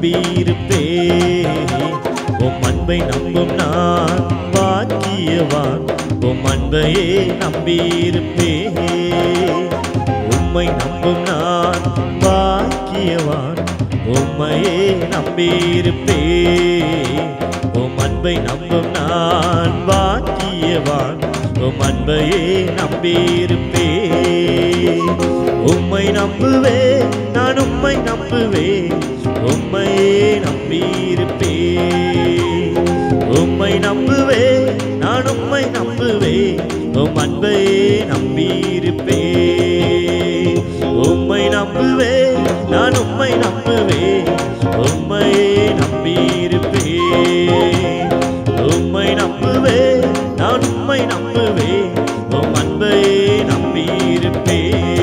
நம்பியிருப்பே உம் அன்பை நம்பும் நான் பாக்கியவான் உம் அன்பையே நம்பியிருப்பே உம்மை நம்பும் நான் பாக்கியவான் உம்மையே நம்பியிருப்பே உம் அன்பை நம்பும் நான் பாக்கியவான் உம் அன்பையே நம்பியிருப்பே உம்மை நம்புவே நான் உம்மை நம்புவே உம்மையே நம்பியிருப்பே உம்மை நம்புவே நான் உம்மை நம்புவே உம் அன்பையே நம்பியிருப்பே உம்மை நம்புவே நான் உம்மை நம்புவே உம்மையே நம்பியிருப்பே உம்மை நம்புவே நான் உம்மை நம்புவே உம் அன்பையே நம்பியிருப்பே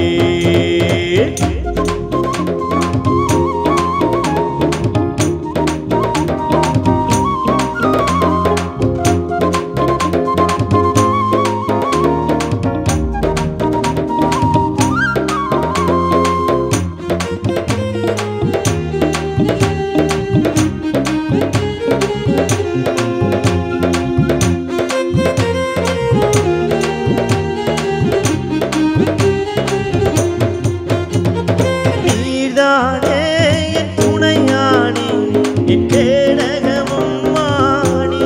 நீர்தானே என் துணையாணி என் கேடகமும் வாணி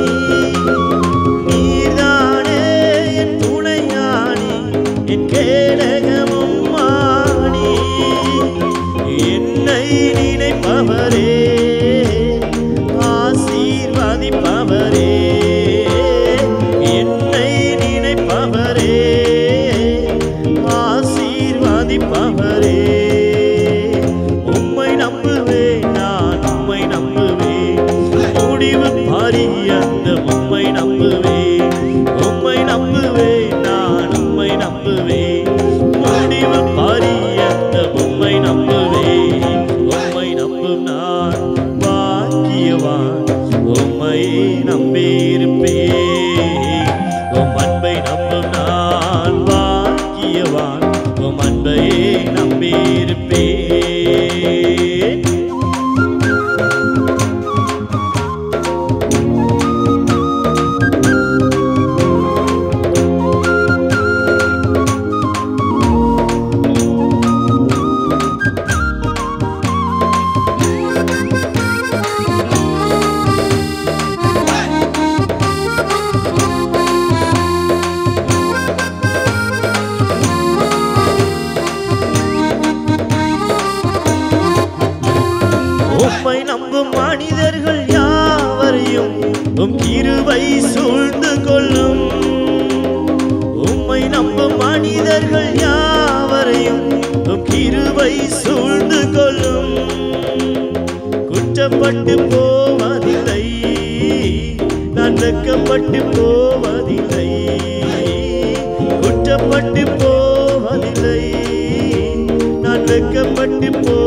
நீர்தானே என் துணையாணி என் கேடகமும் வாணி என்னை நினைப்பவரே ஆசீர்வதிப்பவரே என்னை நினைப்பவரே ஆசீர்வதிப்பவரே உம்மை நம்புவேன் நான் உம்மை நம்புவேன் முடிவு பரியந்த உம்மை நம்புவேன் உம்மை நம்புவேன் நான் உம்மை நம்புவேன் முடிவு பரியந்த உம்மை நம்புவேன் உம்மை நம்பும் நான் பாக்கியவான் உம்மை நம்பியிருப்பேன் உம் அன்பை நம்பும் நான் பாக்கியவான் உம் அன்பையே நம்பியிருப்பேன் உம்மை நம்பும் மனிதர்கள் யாவரையும் உம் கிருபை சூழ்ந்து கொள்ளும் உம்மை நம்பும் மனிதர்கள் யாவரையும் உம் கிருபை சூழ்ந்து கொள்ளும் குற்றப்பட்டு போவதில்லை நான் வெட்கப்பட்டு போவதில்லை குற்றப்பட்டு போவதில்லை நான் வெட்கப்பட்டு போ